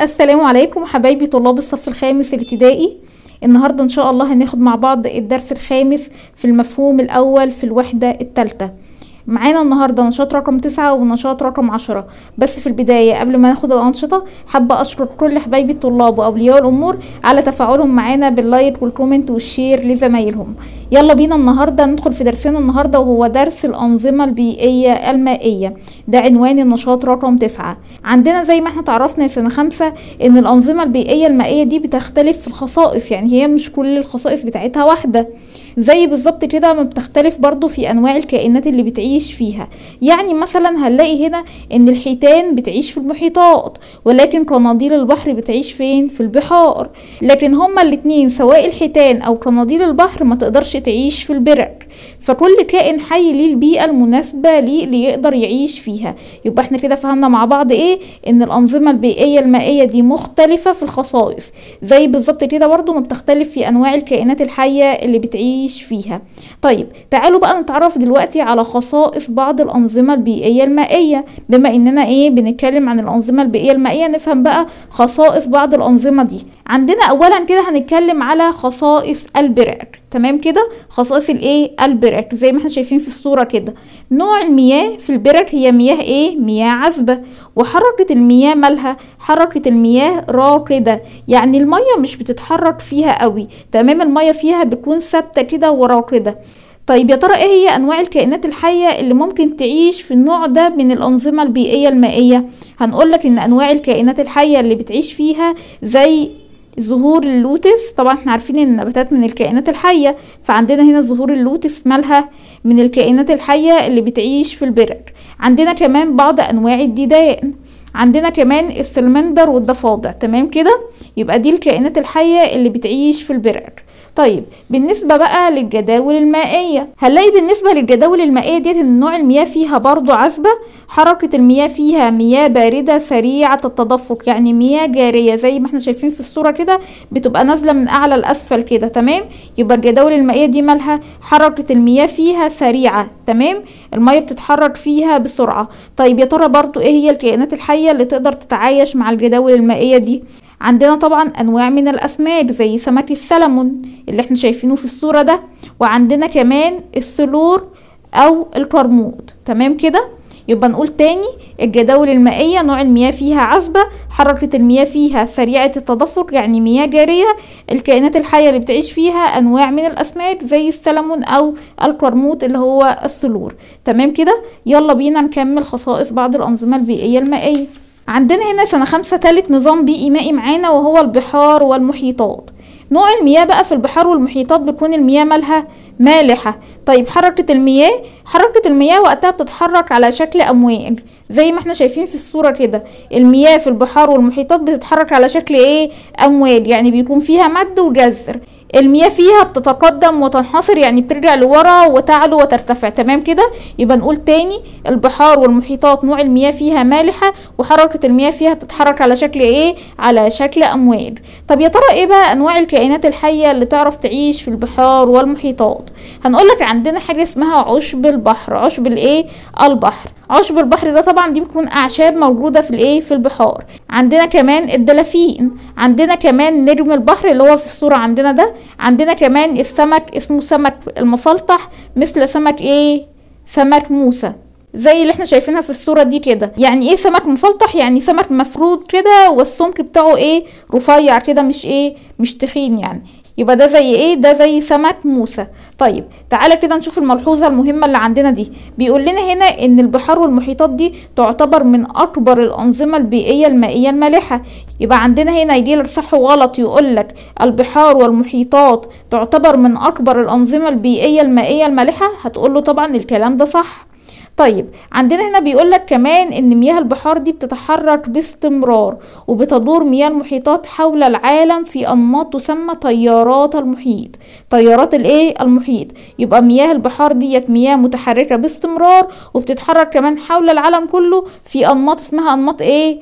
السلام عليكم حبايبي طلاب الصف الخامس الابتدائي النهاردة ان شاء الله هناخد مع بعض الدرس الخامس في المفهوم الاول في الوحدة الثالثة معانا النهاردة نشاط رقم تسعة ونشاط رقم عشرة بس في البداية قبل ما ناخد الأنشطة حابة أشكر كل حبايبي الطلاب وأولياء الأمور على تفاعلهم معانا باللايك والكومنت والشير لزمايلهم يلا بينا النهاردة ندخل في درسنا النهاردة وهو درس الأنظمة البيئية المائية ده عنوان النشاط رقم تسعة عندنا زي ما احنا تعرفنا سنة خمسة إن الأنظمة البيئية المائية دي بتختلف في الخصائص يعني هي مش كل الخصائص بتاعتها واحدة زي بالظبط كده ما بتختلف برضو في انواع الكائنات اللي بتعيش فيها يعني مثلا هنلاقي هنا ان الحيتان بتعيش في المحيطات ولكن قناديل البحر بتعيش فين في البحار لكن هما الاتنين سواء الحيتان او قناديل البحر ما تقدرش تعيش في البرك فكل كائن حي ليه البيئة المناسبة ليه اللي يقدر يعيش فيها يبقى احنا كده فهمنا مع بعض ايه ان الانظمة البيئية المائية دي مختلفة في الخصائص زي بالظبط كده برضو ما بتختلف في انواع الكائنات الحية اللي بتعيش فيها طيب تعالوا بقى نتعرف دلوقتي على خصائص بعض الانظمة البيئية المائية بما اننا ايه بنتكلم عن الانظمة البيئية المائية نفهم بقى خصائص بعض الانظمة دي عندنا اولا كده هنتكلم على خصائص البرك تمام كده خصائص الايه البرك زي ما احنا شايفين في الصوره كده نوع المياه في البرك هي مياه ايه مياه عذبه وحركه المياه مالها حركه المياه راكده يعني الميه مش بتتحرك فيها قوي تمام الميه فيها بتكون ثابته كده وراكده طيب يا ترى ايه هي انواع الكائنات الحيه اللي ممكن تعيش في النوع ده من الانظمه البيئيه المائيه هنقول لك ان انواع الكائنات الحيه اللي بتعيش فيها زي زهور اللوتس طبعا احنا عارفين ان النباتات من الكائنات الحيه فعندنا هنا زهور اللوتس مالها من الكائنات الحيه اللي بتعيش في البرك عندنا كمان بعض انواع الديدان عندنا كمان السلمندر والضفادع تمام كده يبقى دي الكائنات الحيه اللي بتعيش في البرك طيب بالنسبة بقى للجداول المائية هنلاقي بالنسبة للجداول المائية ديت ان نوع المياه فيها برضو عذبة حركة المياه فيها مياه باردة سريعة التدفق يعني مياه جارية زي ما احنا شايفين في الصورة كده بتبقى نازلة من اعلى لاسفل كده تمام يبقى الجداول المائية دي مالها حركة المياه فيها سريعة تمام المية بتتحرك فيها بسرعة طيب يا ترى برضو ايه هي الكائنات الحية اللي تقدر تتعايش مع الجداول المائية دي عندنا طبعا انواع من الاسماك زي سمك السلمون اللي احنا شايفينه في الصورة ده وعندنا كمان السلور او القرموط تمام كده يبقى نقول تاني الجداول المائية نوع المياه فيها عذبة حركة المياه فيها سريعة التدفق يعني مياه جارية الكائنات الحية اللي بتعيش فيها أنواع من الأسماك زي السلمون أو القرموط اللي هو السلور تمام كده يلا بينا نكمل خصائص بعض الأنظمة البيئية المائية عندنا هنا سنة خمسة تالت نظام بيئي مائي معانا وهو البحار والمحيطات نوع المياه بقى في البحار والمحيطات بتكون المياه مالها مالحة طيب حركة المياه حركة المياه وقتها بتتحرك على شكل أمواج زي ما احنا شايفين في الصورة كده المياه في البحار والمحيطات بتتحرك على شكل ايه أمواج يعني بيكون فيها مد وجزر المياه فيها بتتقدم وتنحصر يعني بترجع لورا وتعلو وترتفع تمام كده يبقى نقول تاني البحار والمحيطات نوع المياه فيها مالحة وحركة المياه فيها بتتحرك على شكل ايه على شكل امواج طب يا ترى ايه بقى انواع الكائنات الحية اللي تعرف تعيش في البحار والمحيطات هنقولك عندنا حاجة اسمها عشب البحر عشب الايه البحر عشب البحر ده طبعا دي بتكون اعشاب موجوده في الايه في البحار عندنا كمان الدلافين عندنا كمان نجم البحر اللي هو في الصوره عندنا ده عندنا كمان السمك اسمه سمك المفلطح مثل سمك ايه سمك موسى زي اللي احنا شايفينها في الصورة دي كده يعني ايه سمك مفلطح يعني سمك مفرود كده والسمك بتاعه ايه رفيع كده مش ايه مش تخين يعني يبقى ده زي ايه ده زي سمك موسى طيب تعالى كده نشوف الملحوظه المهمه اللي عندنا دي بيقول لنا هنا ان البحار والمحيطات دي تعتبر من اكبر الانظمه البيئيه المائيه المالحه يبقى عندنا هنا يجي لك صح وغلط يقول لك البحار والمحيطات تعتبر من اكبر الانظمه البيئيه المائيه المالحه هتقول له طبعا الكلام ده صح طيب عندنا هنا بيقول لك كمان ان مياه البحار دي بتتحرك باستمرار وبتدور مياه المحيطات حول العالم في انماط تسمى تيارات المحيط تيارات الايه المحيط يبقى مياه البحار ديت مياه متحركه باستمرار وبتتحرك كمان حول العالم كله في انماط اسمها انماط ايه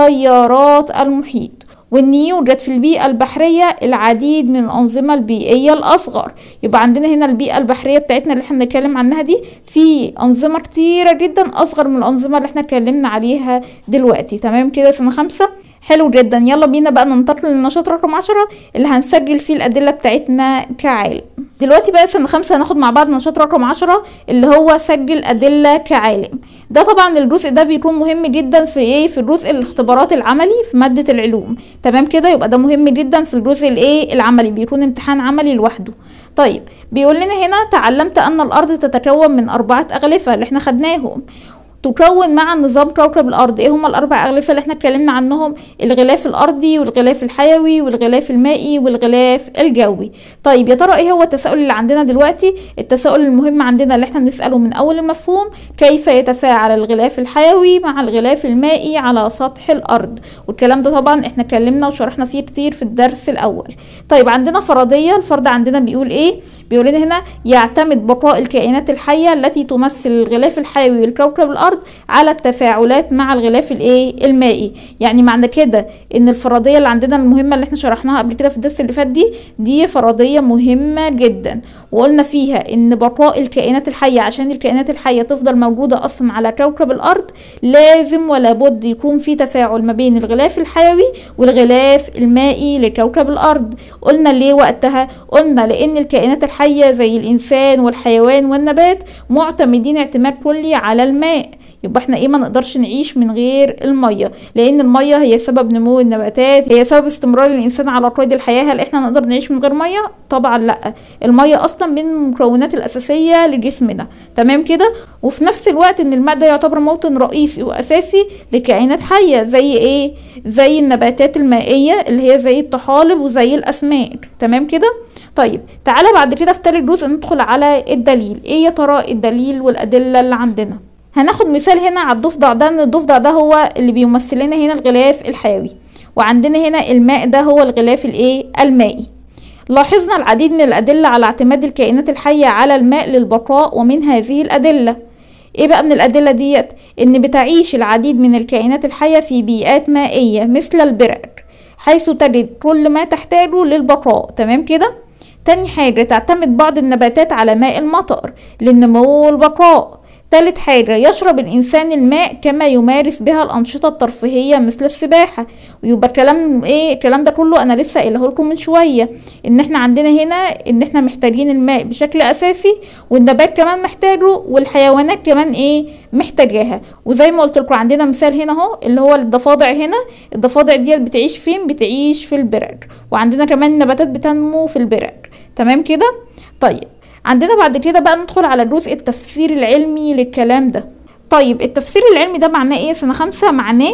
تيارات المحيط وان يوجد في البيئة البحرية العديد من الأنظمة البيئية الأصغر يبقى عندنا هنا البيئة البحرية بتاعتنا اللي احنا بنتكلم عنها دي في أنظمة كتيرة جدا أصغر من الأنظمة اللي احنا اتكلمنا عليها دلوقتي تمام كده سنة خمسة حلو جدا يلا بينا بقى ننتقل للنشاط رقم عشرة اللي هنسجل فيه الأدلة بتاعتنا كعالم دلوقتي بقى سنة خمسة هناخد مع بعض نشاط رقم عشرة اللي هو سجل أدلة كعالم ده طبعا الجزء ده بيكون مهم جدا في ايه في الجزء الاختبارات العملي في مادة العلوم تمام كده يبقى ده مهم جدا في الجزء الايه العملي بيكون امتحان عملي لوحده طيب بيقول لنا هنا تعلمت ان الارض تتكون من اربعة اغلفة اللي احنا خدناهم تكون مع نظام كوكب الارض ايه هما الاربع اغلفه اللي احنا اتكلمنا عنهم الغلاف الارضي والغلاف الحيوي والغلاف المائي والغلاف الجوي طيب يا ترى ايه هو التساؤل اللي عندنا دلوقتي التساؤل المهم عندنا اللي احنا بنساله من اول المفهوم كيف يتفاعل الغلاف الحيوي مع الغلاف المائي على سطح الارض والكلام ده طبعا احنا اتكلمنا وشرحنا فيه كتير في الدرس الاول طيب عندنا فرضيه الفرض عندنا بيقول ايه بيقول لنا هنا يعتمد بقاء الكائنات الحيه التي تمثل الغلاف الحيوي لكوكب الارض على التفاعلات مع الغلاف الايه المائي يعني معنى كده ان الفرضيه اللي عندنا المهمه اللي احنا شرحناها قبل كده في الدرس اللي فات دي دي فرضيه مهمه جدا وقلنا فيها ان بقاء الكائنات الحيه عشان الكائنات الحيه تفضل موجوده اصلا على كوكب الارض لازم ولا بد يكون في تفاعل ما بين الغلاف الحيوي والغلاف المائي لكوكب الارض قلنا ليه وقتها قلنا لان الكائنات الحيه زي الانسان والحيوان والنبات معتمدين اعتماد كلي على الماء يبقى احنا ايه ما نقدرش نعيش من غير الميه لان الميه هي سبب نمو النباتات هي سبب استمرار الانسان على قيد الحياه هل احنا نقدر نعيش من غير ميه طبعا لا الميه اصلا من المكونات الاساسيه لجسمنا تمام كده وفي نفس الوقت ان الماء ده يعتبر موطن رئيسي واساسي لكائنات حيه زي ايه زي النباتات المائيه اللي هي زي الطحالب وزي الاسماك تمام كده طيب تعالى بعد كده في تالت جزء ندخل على الدليل ايه يا ترى الدليل والادله اللي عندنا هناخد مثال هنا على الضفدع ده ان الضفدع ده هو اللي بيمثل لنا هنا الغلاف الحيوي وعندنا هنا الماء ده هو الغلاف الايه المائي لاحظنا العديد من الأدلة على اعتماد الكائنات الحية على الماء للبقاء ومن هذه الأدلة ايه بقى من الأدلة ديت ان بتعيش العديد من الكائنات الحية في بيئات مائية مثل البرق حيث تجد كل ما تحتاجه للبقاء تمام كده تاني حاجة تعتمد بعض النباتات على ماء المطر للنمو والبقاء تالت حاجة يشرب الإنسان الماء كما يمارس بها الأنشطة الترفيهية مثل السباحة ويبقى الكلام إيه الكلام ده كله أنا لسه قايله لكم من شوية إن إحنا عندنا هنا إن إحنا محتاجين الماء بشكل أساسي والنبات كمان محتاجه والحيوانات كمان إيه محتاجاها وزي ما قلت لكم عندنا مثال هنا أهو اللي هو الضفادع هنا الضفادع ديت بتعيش فين بتعيش في البرج وعندنا كمان نباتات بتنمو في البرج تمام كده طيب عندنا بعد كده بقى ندخل على جزء التفسير العلمي للكلام ده طيب التفسير العلمي ده معناه ايه سنة خمسة معناه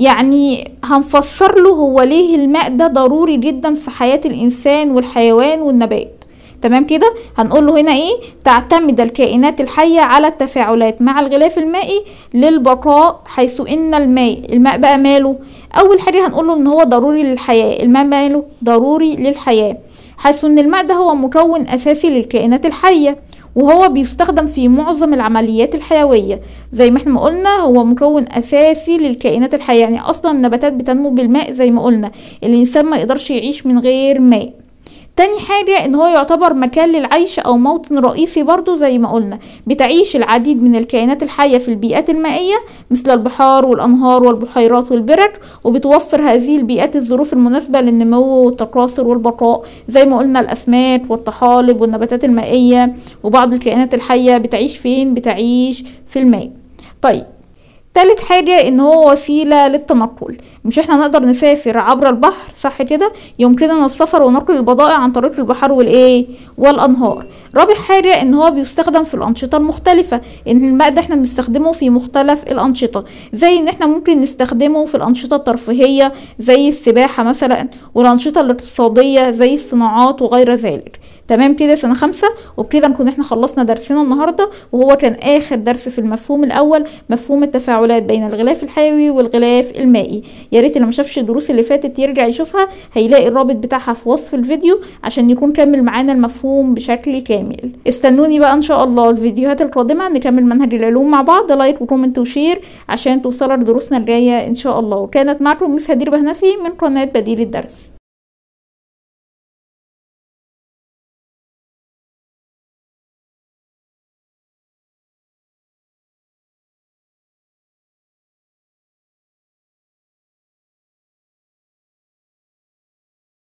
يعني هنفسر له هو ليه الماء ده ضروري جدا في حياة الإنسان والحيوان والنبات تمام كده هنقول له هنا ايه تعتمد الكائنات الحية على التفاعلات مع الغلاف المائي للبقاء حيث ان الماء الماء بقى ماله اول حاجة هنقول له ان هو ضروري للحياة الماء ماله ضروري للحياة حيث ان الماء ده هو مكون اساسي للكائنات الحية وهو بيستخدم في معظم العمليات الحيوية زي ما احنا ما قلنا هو مكون اساسي للكائنات الحية يعني اصلا النباتات بتنمو بالماء زي ما قلنا الانسان ما يقدرش يعيش من غير ماء تاني حاجة ان هو يعتبر مكان للعيش او موطن رئيسي برضو زي ما قلنا بتعيش العديد من الكائنات الحية في البيئات المائية مثل البحار والانهار والبحيرات والبرج وبتوفر هذه البيئات الظروف المناسبة للنمو والتكاثر والبقاء زي ما قلنا الاسماك والطحالب والنباتات المائية وبعض الكائنات الحية بتعيش فين بتعيش في الماء طيب تالت حاجة ان هو وسيلة للتنقل مش احنا نقدر نسافر عبر البحر صح كده يمكننا السفر ونقل البضائع عن طريق البحار والايه والانهار رابع حاجة ان هو بيستخدم في الانشطة المختلفة ان الماء ده احنا بنستخدمه في مختلف الانشطة زي ان احنا ممكن نستخدمه في الانشطة الترفيهية زي السباحة مثلا والانشطة الاقتصادية زي الصناعات وغير ذلك تمام كده سنة خمسة وبكده نكون احنا خلصنا درسنا النهاردة وهو كان اخر درس في المفهوم الاول مفهوم التفاعلات بين الغلاف الحيوي والغلاف المائي يا ريت اللي ما شافش الدروس اللي فاتت يرجع يشوفها هيلاقي الرابط بتاعها في وصف الفيديو عشان يكون كامل معانا المفهوم بشكل كامل استنوني بقى ان شاء الله الفيديوهات القادمة نكمل منهج العلوم مع بعض لايك وكومنت وشير عشان توصلوا لدروسنا الجاية ان شاء الله وكانت معكم مس هدير بهنسي من قناة بديل الدرس